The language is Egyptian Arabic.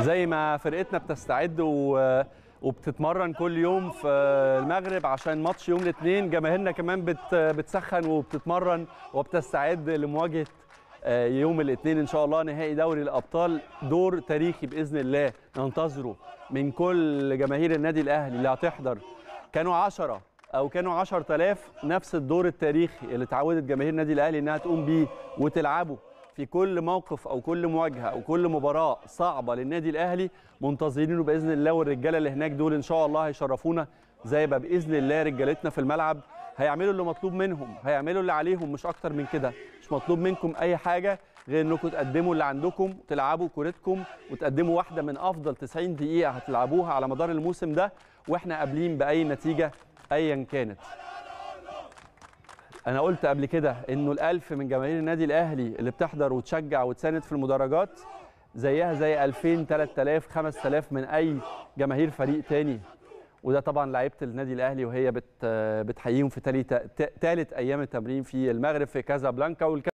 زي ما فرقتنا بتستعد و وبتتمرن كل يوم في المغرب عشان ماتش يوم الاثنين جماهيرنا كمان بت بتسخن وبتتمرن وبتستعد لمواجهه يوم الاثنين ان شاء الله نهائي دوري الابطال دور تاريخي باذن الله ننتظره من كل جماهير النادي الاهلي اللي هتحضر كانوا 10 او كانوا 10000 نفس الدور التاريخي اللي اتعودت جماهير النادي الاهلي انها تقوم بيه وتلعبه في كل موقف او كل مواجهه او كل مباراه صعبه للنادي الاهلي منتظرينه باذن الله والرجاله اللي هناك دول ان شاء الله هيشرفونا زي ما باذن الله رجالتنا في الملعب هيعملوا اللي مطلوب منهم هيعملوا اللي عليهم مش اكتر من كده مش مطلوب منكم اي حاجه غير انكم تقدموا اللي عندكم تلعبوا كورتكم وتقدموا واحده من افضل 90 دقيقه هتلعبوها على مدار الموسم ده واحنا قابلين باي نتيجه ايا كانت انا قلت قبل كده انه الالف من جماهير النادي الاهلي اللي بتحضر وتشجع وتساند في المدرجات زيها زي 2000 3000 5000 من اي جماهير فريق تاني وده طبعا لعيبه النادي الاهلي وهي بت بتحييهم في ثالث ايام التمرين في المغرب في كازابلانكا